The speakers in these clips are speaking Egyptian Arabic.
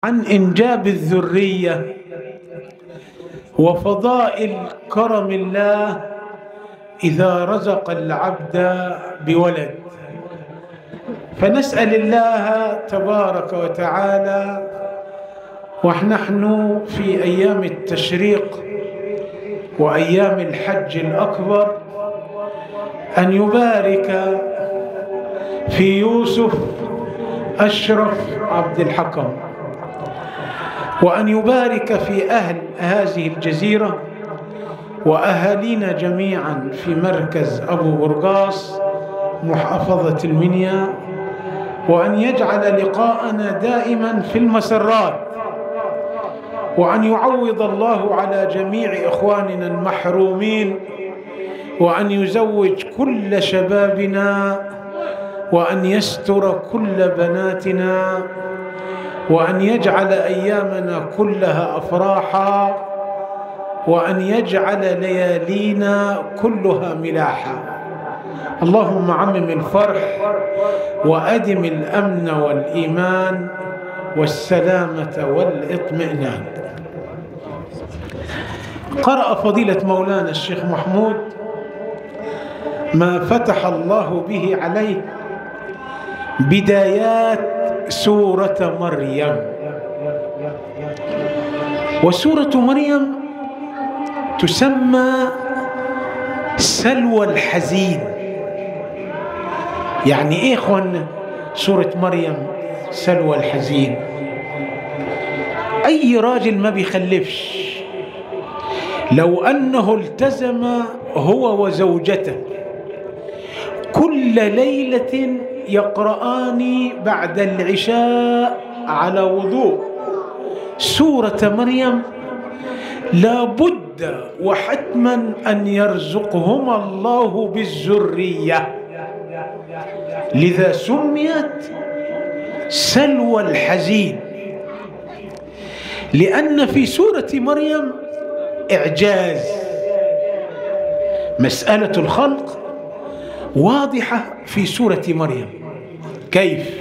عن إنجاب الذرية وفضائل كرم الله إذا رزق العبد بولد فنسأل الله تبارك وتعالى ونحن في أيام التشريق وأيام الحج الأكبر أن يبارك في يوسف أشرف عبد الحكم وأن يبارك في أهل هذه الجزيرة وأهالينا جميعا في مركز أبو برقاص محافظة المنيا وأن يجعل لقاءنا دائما في المسرات وأن يعوض الله على جميع إخواننا المحرومين وأن يزوج كل شبابنا وأن يستر كل بناتنا وأن يجعل أيامنا كلها أفراحا وأن يجعل ليالينا كلها ملاحا اللهم عمم الفرح وأدم الأمن والإيمان والسلامة والإطمئنان قرأ فضيلة مولانا الشيخ محمود ما فتح الله به عليه بدايات سورة مريم وسورة مريم تسمى سلوى الحزين يعني ايه اخوانا سورة مريم سلوى الحزين اي راجل ما بيخلفش لو انه التزم هو وزوجته كل ليله يقرآن بعد العشاء على وضوء سورة مريم لابد وحتما أن يرزقهما الله بالذرية لذا سميت سلوى الحزين لأن في سورة مريم إعجاز مسألة الخلق واضحة في سورة مريم كيف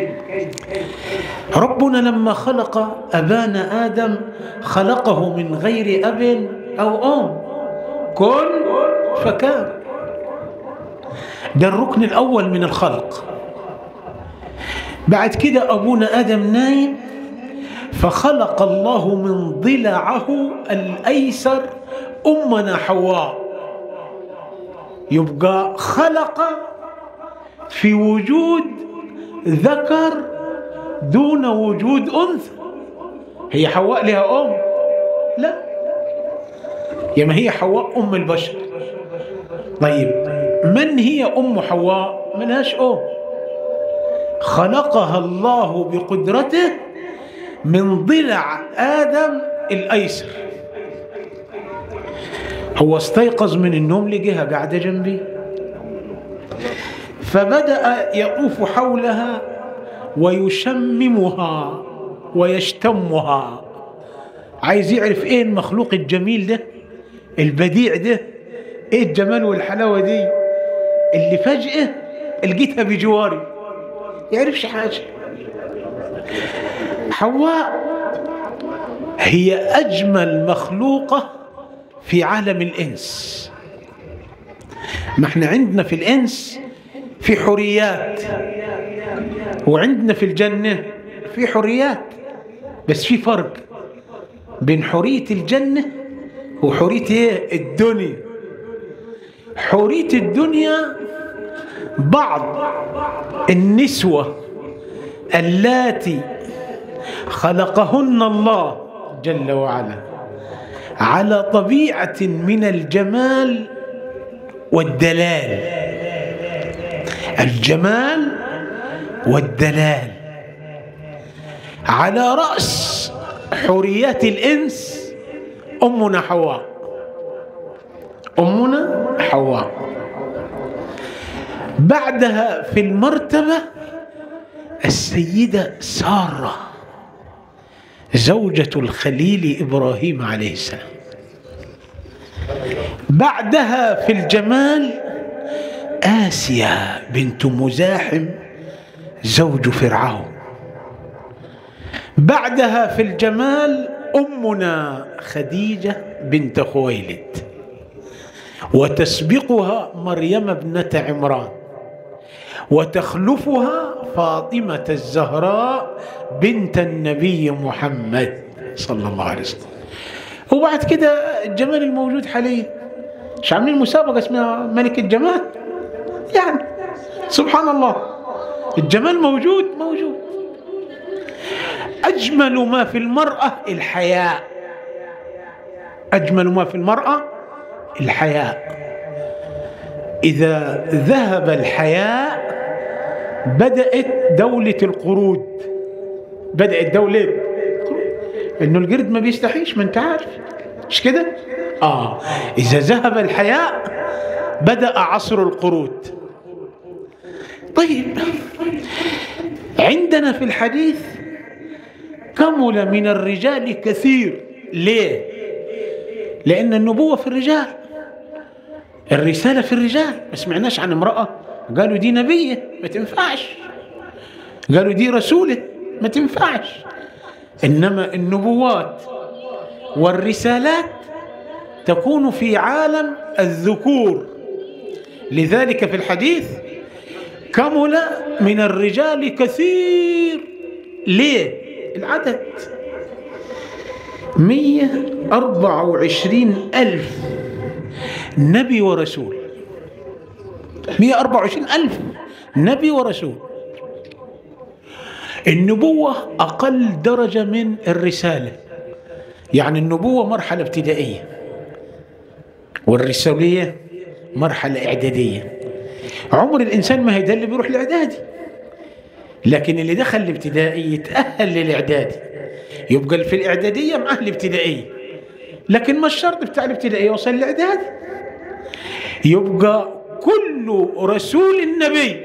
ربنا لما خلق أبانا آدم خلقه من غير أب أو أم كن فكان ده الركن الأول من الخلق بعد كده أبونا آدم نايم فخلق الله من ضلعه الأيسر أمنا حواء يبقى خلق في وجود ذكر دون وجود أنثى هي حواء لها أم لا يا ما هي حواء أم البشر طيب من هي أم حواء ملهاش أم خلقها الله بقدرته من ضلع آدم الأيسر هو استيقظ من النوم لقيها قاعدة جنبي فبدأ يطوف حولها ويشممها ويشتمها عايز يعرف ايه المخلوق الجميل ده البديع ده ايه الجمال والحلاوة دي اللي فجأة لقيتها بجواري يعرفش حاجة حواء هي أجمل مخلوقة في عالم الإنس ما احنا عندنا في الإنس في حريات وعندنا في الجنة في حريات بس في فرق بين حرية الجنة وحرية ايه الدنيا حرية الدنيا بعض النسوة اللاتي خلقهن الله جل وعلا على طبيعة من الجمال والدلال الجمال والدلال على رأس حريات الإنس أمنا حواء أمنا حواء بعدها في المرتبة السيدة سارة زوجة الخليل إبراهيم عليه السلام بعدها في الجمال آسيا بنت مزاحم زوج فرعون بعدها في الجمال امنا خديجه بنت خويلد وتسبقها مريم ابنه عمران وتخلفها فاطمه الزهراء بنت النبي محمد صلى الله عليه وسلم وبعد كده الجمال الموجود حاليا مش عاملين مسابقه اسمها ملك الجمال يعني سبحان الله الجمال موجود موجود أجمل ما في المرأة الحياء أجمل ما في المرأة الحياء إذا ذهب الحياء بدأت دولة القرود بدأت دولة إنه القرد ما بيستحيش ما أنت عارف مش كده؟ آه إذا ذهب الحياء بدأ عصر القرود طيب عندنا في الحديث كمل من الرجال كثير ليه لأن النبوة في الرجال الرسالة في الرجال ما سمعناش عن امرأة قالوا دي نبية ما تنفعش قالوا دي رسولة ما تنفعش إنما النبوات والرسالات تكون في عالم الذكور لذلك في الحديث كمل من الرجال كثير ليه العدد مية أربعة وعشرين ألف نبي ورسول مية أربعة وعشرين ألف نبي ورسول النبوة أقل درجة من الرسالة يعني النبوة مرحلة ابتدائية والرسالية مرحلة إعدادية عمر الإنسان ما هيدا اللي بيروح الإعدادي لكن اللي دخل الابتدائي يتأهل للإعدادي يبقى في الإعدادية معاه الابتدائية لكن ما الشرط بتاع الابتدائية يوصل الإعدادي يبقى كل رسول النبي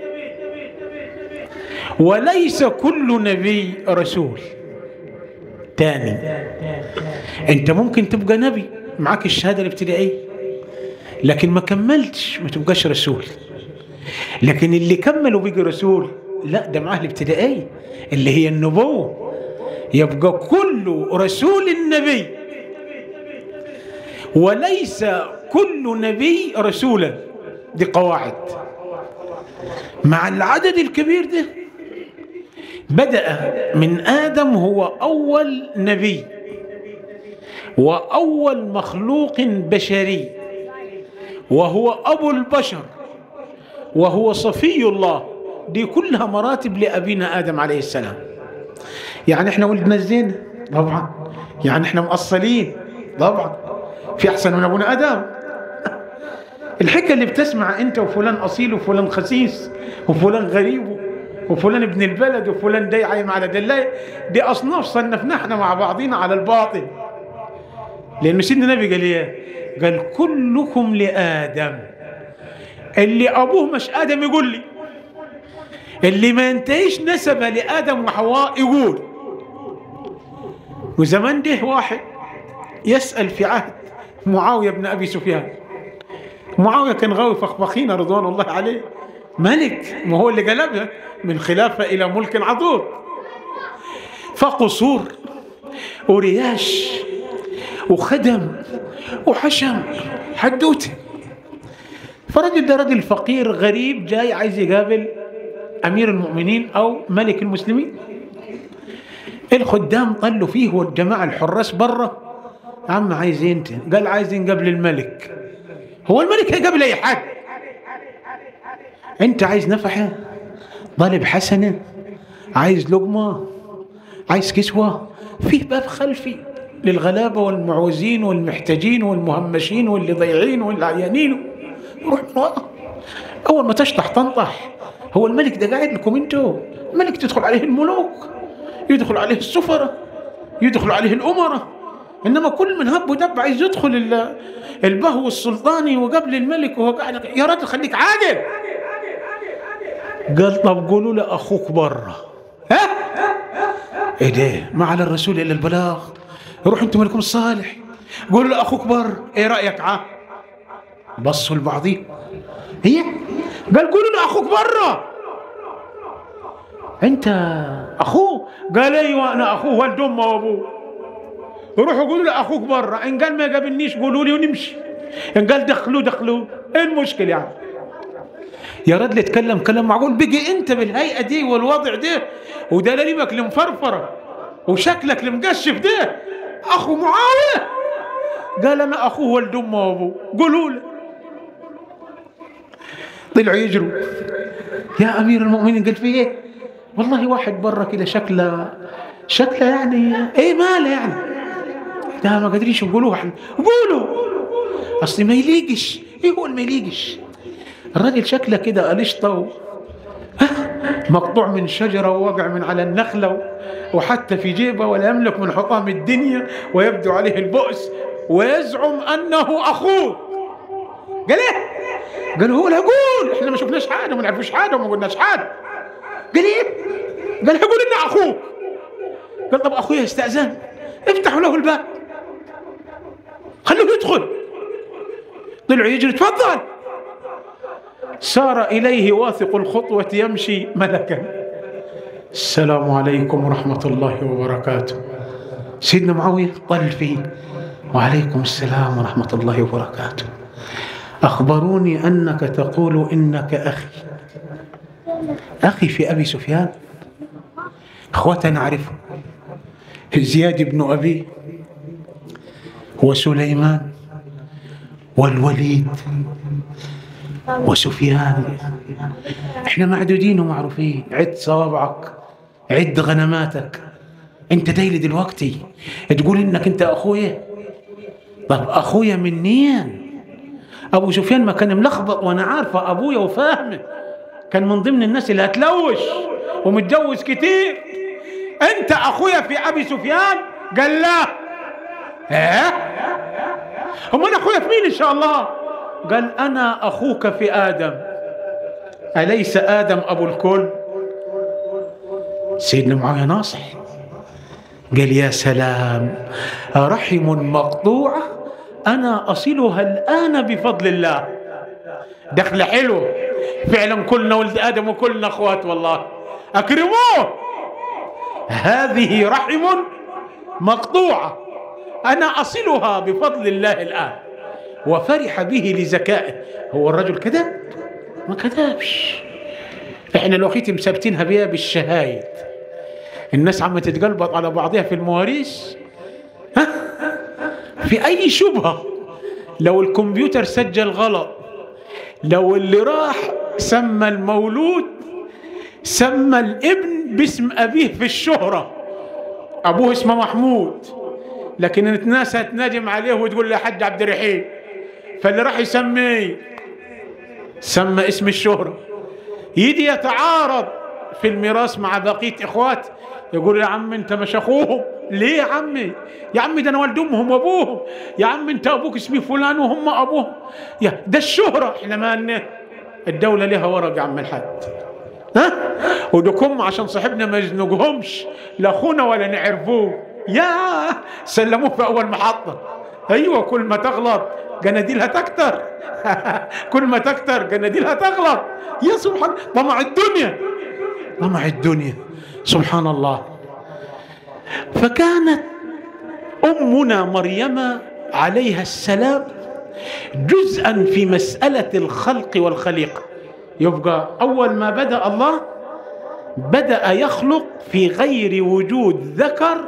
وليس كل نبي رسول تاني انت ممكن تبقى نبي معك الشهاده الابتدائيه لكن ما كملتش ما تبقاش رسول لكن اللي كمل وبقي رسول لا ده معاه الابتدائيه اللي هي النبوه يبقى كل رسول النبي وليس كل نبي رسولا دي قواعد مع العدد الكبير ده بدأ من آدم هو أول نبي وأول مخلوق بشري وهو أبو البشر وهو صفي الله دي كلها مراتب لأبينا آدم عليه السلام يعني احنا ولدنا الزين طبعا يعني احنا مؤصلين طبعا في أحسن من أبونا آدم الحكاية اللي بتسمع أنت وفلان أصيل وفلان خسيس وفلان غريب وفلان ابن البلد وفلان داي عايم على دلاي دي أصناف صنفنا احنا مع بعضينا على الباطل لأن سيدنا النبي قال ايه؟ قال كلكم لآدم اللي أبوه مش آدم يقول لي اللي ما ينتهيش نسبة لآدم وحواء يقول وزمان ده واحد يسأل في عهد معاوية بن أبي سفيان معاوية كان غاوي فخفخين رضوان الله عليه ملك ما هو اللي قلبها من خلافة إلى ملك عظيم فقصور ورياش وخدم وحشم حدوته فرجل ده رجل فقير غريب جاي عايز يقابل أمير المؤمنين أو ملك المسلمين الخدام طلوا فيه والجماعة الحراس برا عم عايزين انت قال عايزين قبل الملك هو الملك هيقابل أي حد انت عايز نفحة طالب حسنة عايز لقمة عايز كسوة فيه باب خلفي للغلابة والمعوزين والمحتاجين والمهمشين واللي ضيعين واللي عيانين روح من ورا أول ما تشطح تنطح هو الملك ده قاعد لكم انتوا الملك تدخل عليه الملوك يدخل عليه السفرة يدخل عليه الأمراء إنما كل من هب ودب عايز يدخل البهو السلطاني وقبل الملك وهو قاعد يا راجل خليك عادل قال طب قولوا لأخوك برا ها ايه ده ما على الرسول الا البلاغ روح انتم ملكم الصالح قولوا لاخوك بر ايه رايك عا بصوا لبعضهم هي قال قولوا لاخوك برا انت اخوه قال ايوه انا اخوه ولد امه وابوه روحوا قولوا لاخوك برا ان قال ما يقابلنيش قولوا لي ونمشي ان قال دخلوا دخلوا ايه المشكله يعني يا رجل اتكلم كلام معقول بقي انت بالهيئه دي والوضع ده ودلاليبك المفرفره وشكلك المقشف ده اخو معاويه قال انا اخوه ولد امه وابوه قولوا له طلعوا يجروا يا امير المؤمنين قال في ايه والله واحد برا كده شكله شكله يعني ايه ماله يعني ده ما قادرينش يقولوها احنا قولوا اصل ما يليقش ايه هو اللي ما يليقش الراجل شكله كده قلشطه مقطوع من شجرة ووقع من على النخلة وحتى في جيبه ولا يملك من حطام الدنيا ويبدو عليه البؤس ويزعم أنه أخوه قال إيه؟ قال هو لا قول احنا ما شفناش حاجة وما نعرفوش حاجة وما قلناش حاجة قال إيه؟ قال هقول إني أخوك قال طب أخويا استأذن افتحوا له الباب خلوه يدخل طلعوا يجري تفضل سار إليه واثق الخطوة يمشي ملكا السلام عليكم ورحمة الله وبركاته سيدنا معاوية طل فيه وعليكم السلام ورحمة الله وبركاته أخبروني أنك تقول إنك أخي أخي في أبي سفيان أخوة نعرفه زياد بن أبي وسليمان والوليد وسفيان احنا معدودين ومعروفين عد صوابعك عد غنماتك انت دايلي دلوقتي تقول انك انت اخويا طب اخويا منين ابو سفيان ما كان ملخبط وانا عارفه ابويا وفاهمه كان من ضمن الناس اللي هتلوش ومتجوز كتير انت اخويا في ابي سفيان قال لا ها هم انا اخويا في مين ان شاء الله قال انا اخوك في ادم اليس ادم ابو الكل سيدنا معاويه ناصح قال يا سلام رحم مقطوعه انا اصلها الان بفضل الله دخله حلوه فعلا كلنا ولد ادم وكلنا اخوات والله اكرموه هذه رحم مقطوعه انا اصلها بفضل الله الان وفرح به لذكائه هو الرجل كذب ما كذبش احنا الوقيت مثبتينها بيها بالشهايد الناس عم تتقلبط على بعضها في المواريث ها في اي شبهه لو الكمبيوتر سجل غلط لو اللي راح سمى المولود سمى الابن باسم ابيه في الشهره ابوه اسمه محمود لكن الناس تناجم عليه وتقول له حج عبد الرحيم فاللي راح يسميه سمى اسم الشهرة يجي يتعارض في الميراث مع بقية إخوات يقول يا عم أنت مش أخوهم ليه يا عمي يا عمي ده أنا والد أمهم وأبوهم يا عم أنت أبوك اسمه فلان وهم أبوهم يا ده الشهرة إحنا ما الدولة لها ورق يا عم الحاج ها ودكم عشان صاحبنا ما يزنقهمش لا أخونا ولا نعرفوه يا سلموه في أول محطة أيوة كل ما تغلط جناديلها تكتر كل ما تكتر جناديلها تغلط يا سبحان طمع الدنيا طمع الدنيا سبحان الله فكانت امنا مريم عليها السلام جزءا في مساله الخلق والخليقه يبقى اول ما بدا الله بدا يخلق في غير وجود ذكر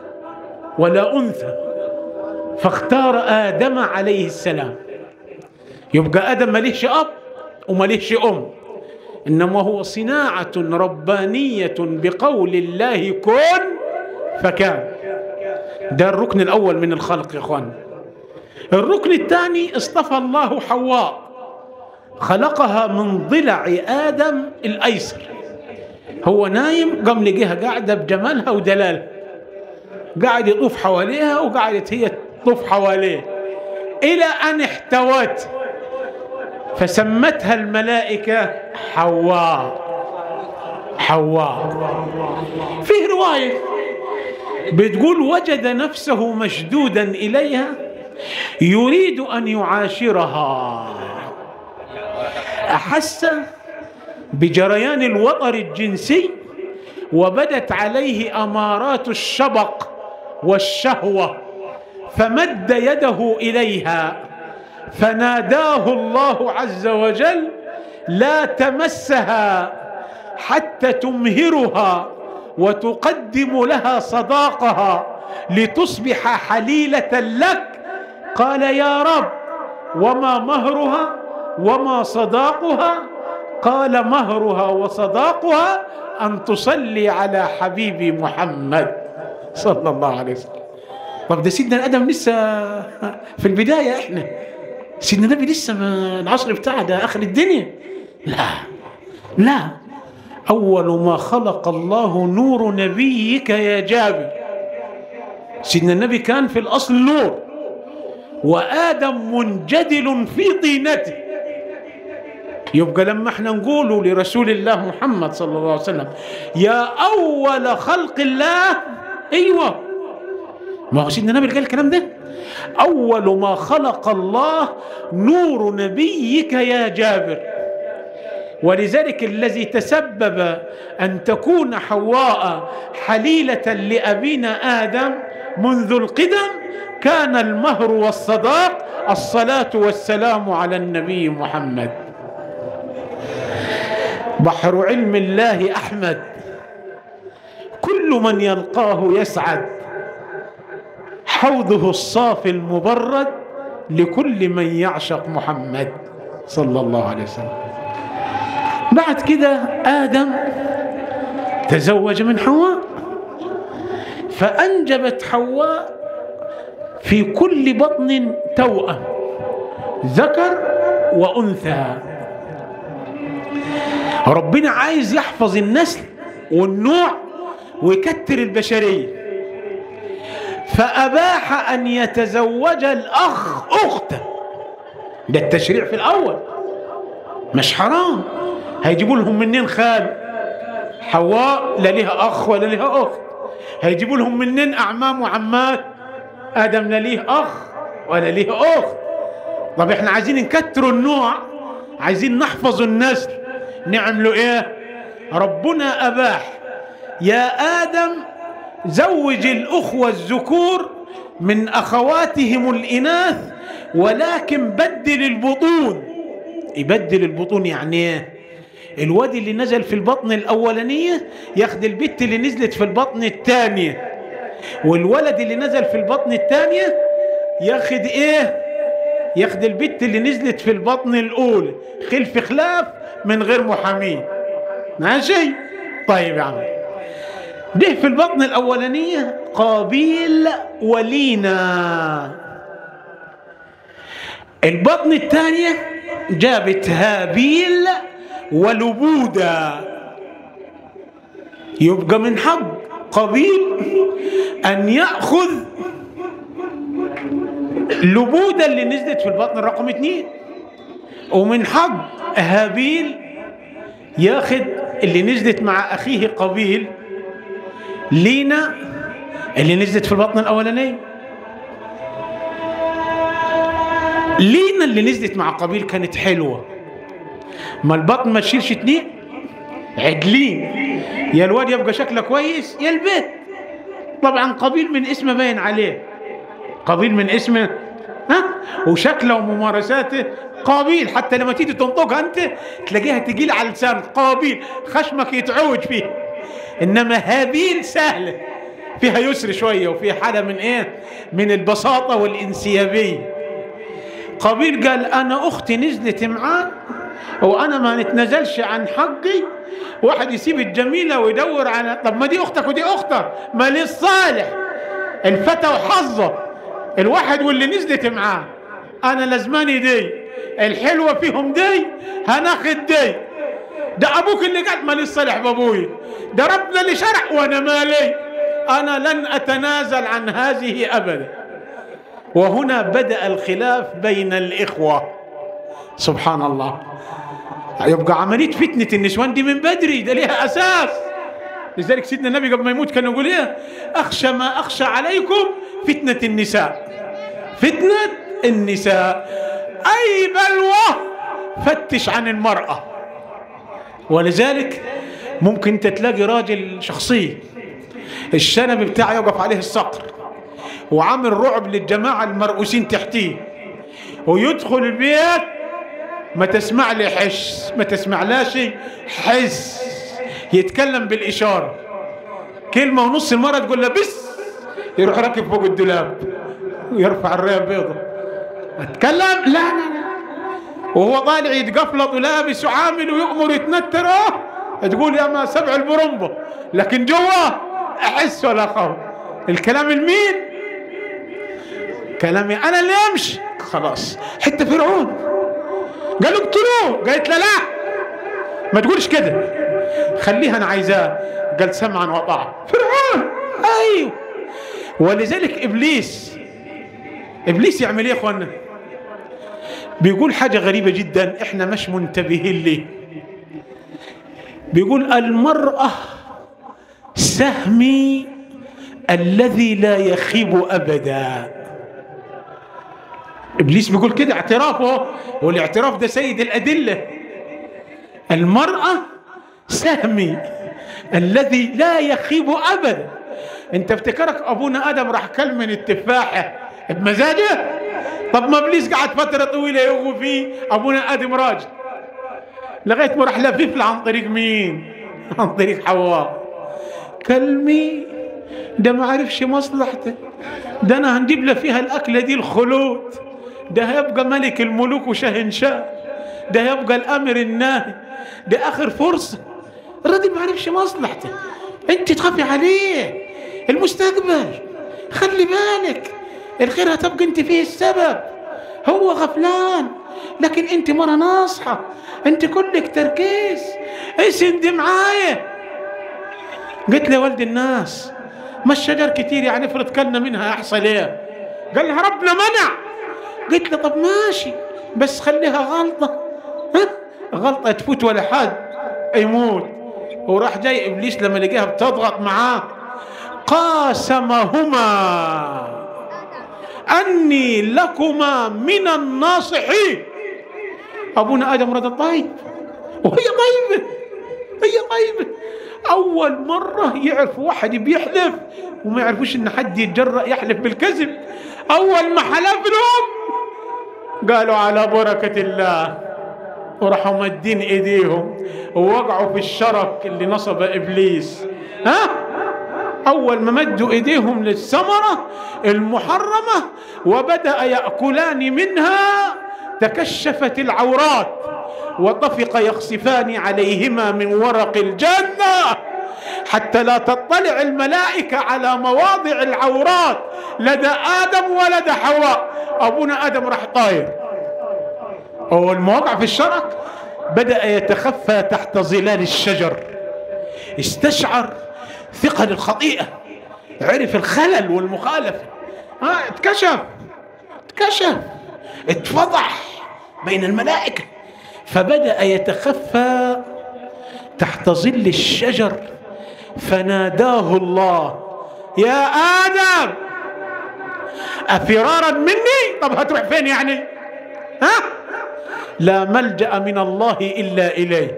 ولا انثى فاختار آدم عليه السلام يبقى آدم مليش أب ومليش أم إنما هو صناعة ربانية بقول الله كن فكان ده الركن الأول من الخلق يا إخوان الركن الثاني اصطفى الله حواء خلقها من ضلع آدم الأيسر هو نايم قام لقيها قاعدة بجمالها ودلالها قاعد يطوف حواليها وقعدت هي تطوف حواليه إلى أن احتوت فسمتها الملائكة حواء حواء فيه رواية بتقول وجد نفسه مشدودا إليها يريد أن يعاشرها أحس بجريان الوطر الجنسي وبدت عليه امارات الشبق والشهوه فمد يده اليها فناداه الله عز وجل لا تمسها حتى تمهرها وتقدم لها صداقها لتصبح حليله لك قال يا رب وما مهرها وما صداقها قال مهرها وصداقها ان تصلي على حبيبي محمد صلى الله عليه وسلم طب ده سيدنا ادم لسه في البدايه احنا سيدنا النبي لسه ما العصر بتاعه ده اخر الدنيا لا لا اول ما خلق الله نور نبيك يا جابر سيدنا النبي كان في الاصل نور وادم منجدل في طينته يبقى لما احنا نقول لرسول الله محمد صلى الله عليه وسلم يا اول خلق الله ايوه ما هو سيدنا النبي قال الكلام ده اول ما خلق الله نور نبيك يا جابر ولذلك الذي تسبب ان تكون حواء حليله لابينا ادم منذ القدم كان المهر والصداق الصلاه والسلام على النبي محمد بحر علم الله احمد كل من يلقاه يسعد حوضه الصافي المبرد لكل من يعشق محمد صلى الله عليه وسلم بعد كده آدم تزوج من حواء فأنجبت حواء في كل بطن توأم ذكر وأنثى ربنا عايز يحفظ النسل والنوع ويكتر البشريه فأباح أن يتزوج الأخ أخته ده التشريع في الأول مش حرام هيجيبوا لهم منين خال حواء لا لها أخ ولا لها أخت هيجيبوا لهم منين أعمام وعمات آدم لا ليه أخ ولا ليه أخت طب احنا عايزين نكتروا النوع عايزين نحفظ النسل نعملوا ايه ربنا أباح يا آدم زوج الأخوة الذكور من أخواتهم الإناث ولكن بدل البطون يبدل البطون يعني ايه الواد اللي نزل في البطن الأولانية ياخد البت اللي نزلت في البطن الثانية والولد اللي نزل في البطن الثانية ياخد ايه ياخد البت اللي نزلت في البطن الأولى خلف خلاف من غير محامين ماشي طيب يا عم ده في البطن الأولانية قابيل ولينا البطن الثانية جابت هابيل ولبودا يبقى من حق قابيل أن يأخذ لبودا اللي نزلت في البطن رقم اثنين ومن حق هابيل ياخد اللي نزلت مع أخيه قابيل لينا اللي نزلت في البطن الأولانية لينا اللي نزلت مع قبيل كانت حلوة ما البطن ما تشيلش اتنين عدلين يا الواد يبقى شكله كويس يا البيت طبعا قبيل من اسمه باين عليه قبيل من اسمه ها وشكله وممارساته قابيل حتى لما تيجي تنطقها انت تلاقيها تقيل على لسانك قابيل خشمك يتعوج فيه انما هابيل سهله فيها يسر شويه وفيها حاله من ايه من البساطه والانسيابيه قابيل قال انا اختي نزلت معاه وانا ما نتنزلش عن حقي واحد يسيب الجميله ويدور على طب ما دي اختك ودي اختك ما للصالح الفتى وحظه الواحد واللي نزلت معاه انا لازماني دي الحلوه فيهم دي هناخد دي ده ابوك اللي قال مالي الصالح بابوي ده ربنا اللي شرع وانا مالي انا لن اتنازل عن هذه ابدا وهنا بدا الخلاف بين الاخوه سبحان الله يبقى عمليه فتنه النسوان دي من بدري ده ليها اساس لذلك سيدنا النبي قبل ما يموت كان يقول ايه اخشى ما اخشى عليكم فتنه النساء فتنه النساء اي بلوى فتش عن المراه ولذلك ممكن انت تلاقي راجل شخصيه الشنب بتاعه يوقف عليه الصقر وعامل رعب للجماعه المرؤوسين تحتيه ويدخل البيت ما تسمع لي حس ما تسمع لا شيء حس يتكلم بالإشارة كلمة ونص المرة تقول له بس يروح راكب فوق الدولاب ويرفع الراية البيضة اتكلم لا لا لا وهو طالع يتقفلط ولابس وعامل ويؤمر يتنتر اه تقول يا ما سبع البرمبة لكن جوا احس ولا خوف الكلام المين كلامي انا اللي امشي خلاص حتى فرعون قالوا اقتلوه قالت له لا ما تقولش كده خليها انا عايزاه قال سمعا وطاعة فرعون ايوه ولذلك ابليس ابليس يعمل ايه يا اخوانا بيقول حاجة غريبة جدا احنا مش منتبهين ليه بيقول المرأة سهمي الذي لا يخيب ابدا ابليس بيقول كده اعترافه والاعتراف ده سيد الادله المراه سهمي الذي لا يخيب ابدا انت افتكرك ابونا ادم راح كل من التفاحه بمزاجه طب ما ابليس قعد فتره طويله يغوي فيه ابونا ادم راجل لغايه ما راح لفيف عن طريق مين عن طريق حواء كلمي ده ما عرفش مصلحته ده انا هنجيب له فيها الاكله دي الخلود ده هيبقى ملك الملوك وشهنشاه ده هيبقى الامر الناهي ده اخر فرصه الراجل ما عرفش مصلحته انت تخافي عليه المستقبل خلي بالك الخير هتبقى انت فيه السبب هو غفلان لكن انت مرة ناصحة انت كلك تركيز اسندي معايا قلت له ولد الناس ما الشجر كتير يعني افرض كلنا منها يحصل ايه قال لها ربنا منع قلت له طب ماشي بس خليها غلطة ها غلطة تفوت ولا حد يموت وراح جاي ابليس لما لقاها بتضغط معاه قاسمهما اني لكما من الناصحين ابونا ادم رد طيب وهي طيبه هي طيبه اول مره يعرف واحد بيحلف وما يعرفوش ان حد يتجرأ يحلف بالكذب اول ما حلف لهم قالوا على بركه الله وراحوا مدين ايديهم ووقعوا في الشرك اللي نصب ابليس ها اول ما مدوا ايديهم للثمره المحرمه وبدا ياكلان منها تكشفت العورات وطفق يخسفان عليهما من ورق الجنه حتى لا تطلع الملائكه على مواضع العورات لدى ادم ولدى حواء ابونا ادم راح طاير أول ما وقع في الشرك بدأ يتخفى تحت ظلال الشجر استشعر ثقل الخطيئة عرف الخلل والمخالفة ها اتكشف اتكشف اتفضح بين الملائكة فبدأ يتخفى تحت ظل الشجر فناداه الله يا آدم أفرارا مني طب هتروح فين يعني ها لا ملجأ من الله إلا إليه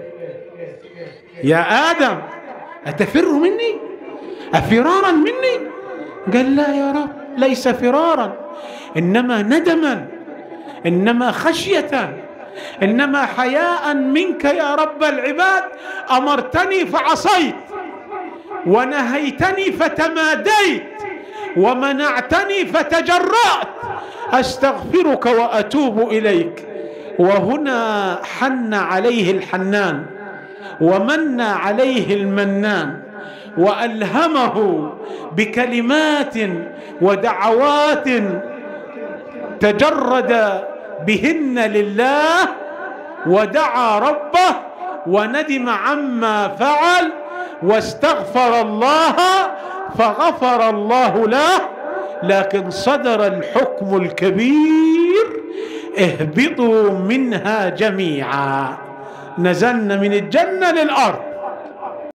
يا آدم أتفر مني أفرارا مني قال لا يا رب ليس فرارا إنما ندما إنما خشية إنما حياء منك يا رب العباد أمرتني فعصيت ونهيتني فتماديت ومنعتني فتجرأت أستغفرك وأتوب إليك وهنا حن عليه الحنان ومن عليه المنان والهمه بكلمات ودعوات تجرد بهن لله ودعا ربه وندم عما فعل واستغفر الله فغفر الله له لكن صدر الحكم الكبير اهبطوا منها جميعا نزلنا من الجنة للأرض